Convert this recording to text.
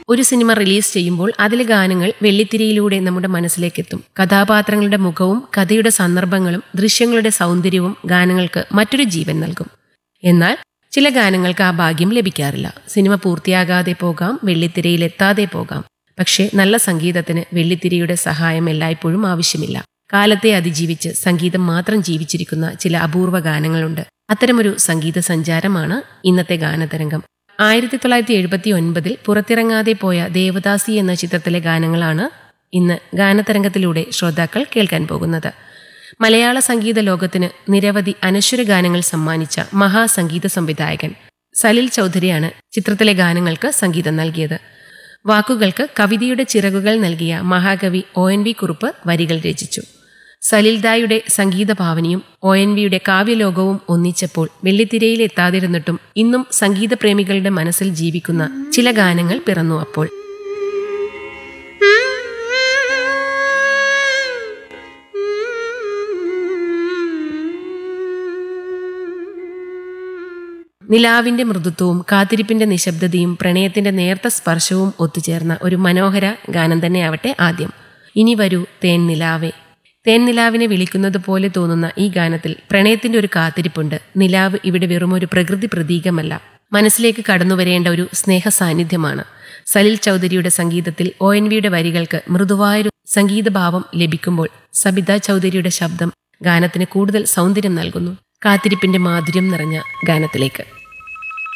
ഒരു cinema release ചെയ്യുമ്പോൾ അതിലെ ഗാനങ്ങൾ വെള്ളിത്തിരയിലൂടെ നമ്മുടെ മനസ്സിലേക്കെത്തും കഥാപാത്രങ്ങളുടെ മുഖവും കഥയുടെ സന്ദർഭങ്ങളും ദൃശ്യങ്ങളുടെ സൗന്ദര്യവും ഗാനങ്ങൾക്ക് മറ്റൊരു ജീവൻ നൽകും എന്നാൽ ചില ഗാനങ്ങൾക്ക് ആ ഭാഗ്യം ലഭിക്കാറില്ല സിനിമ പൂർത്തിയാകാതെ പോകാം വെള്ളിത്തിരയിൽ എത്താതെ പോകാം പക്ഷേ നല്ല സംഗീതത്തിന് വെള്ളിത്തിരയുടെ സഹായം എല്ലായ്പ്പോഴും ആവശ്യമില്ല കാലത്തെ അതിജീവിച്ച് സംഗീതം മാത്രം ജീവിച്ചിരിക്കുന്ന ചില അപൂർവ ഗാനങ്ങളുണ്ട് അത്തരമൊരു സംഗീത സഞ്ചാരമാണ് ഇന്നത്തെ ഗാനതരംഗം ആയിരത്തി തൊള്ളായിരത്തി എഴുപത്തി ഒൻപതിൽ പുറത്തിറങ്ങാതെ പോയ ദേവദാസി എന്ന ചിത്രത്തിലെ ഗാനങ്ങളാണ് ഇന്ന് ഗാനതരംഗത്തിലൂടെ ശ്രോതാക്കൾ കേൾക്കാൻ പോകുന്നത് മലയാള സംഗീത ലോകത്തിന് നിരവധി അനശ്വര ഗാനങ്ങൾ സമ്മാനിച്ച മഹാസംഗീത സംവിധായകൻ സലിൽ ചൗധരിയാണ് ചിത്രത്തിലെ ഗാനങ്ങൾക്ക് സംഗീതം നൽകിയത് വാക്കുകൾക്ക് കവിതയുടെ ചിറകുകൾ നൽകിയ മഹാകവി ഒ എൻ വി കുറുപ്പ് വരികൾ രചിച്ചു സലിൽദായുടെ സംഗീത ഭാവനയും ഒ എൻ വിയുടെ കാവ്യലോകവും ഒന്നിച്ചപ്പോൾ വെള്ളിത്തിരയിൽ എത്താതിരുന്നിട്ടും ഇന്നും സംഗീതപ്രേമികളുടെ മനസ്സിൽ ജീവിക്കുന്ന ചില ഗാനങ്ങൾ പിറന്നു അപ്പോൾ നിലാവിന്റെ മൃദുത്വവും കാത്തിരിപ്പിന്റെ നിശബ്ദതയും പ്രണയത്തിന്റെ നേർത്ത സ്പർശവും ഒത്തുചേർന്ന ഒരു മനോഹര ഗാനം തന്നെയാവട്ടെ ആദ്യം ഇനി വരൂ തേൻ നിലാവേ തേൻ നിലാവിനെ വിളിക്കുന്നത് പോലെ തോന്നുന്ന ഈ ഗാനത്തിൽ പ്രണയത്തിന്റെ ഒരു കാത്തിരിപ്പുണ്ട് നിലാവ് ഇവിടെ വെറുമൊരു പ്രകൃതി പ്രതീകമല്ല മനസ്സിലേക്ക് കടന്നുവരേണ്ട ഒരു സ്നേഹ സാന്നിധ്യമാണ് സലിൽ ചൗധരിയുടെ സംഗീതത്തിൽ ഒ എൻ വിയുടെ വരികൾക്ക് മൃദുവായൊരു സംഗീതഭാവം ലഭിക്കുമ്പോൾ സബിത ചൗധരിയുടെ ശബ്ദം ഗാനത്തിന് കൂടുതൽ സൗന്ദര്യം നൽകുന്നു കാത്തിരിപ്പിന്റെ മാധുര്യം നിറഞ്ഞ ഗാനത്തിലേക്ക്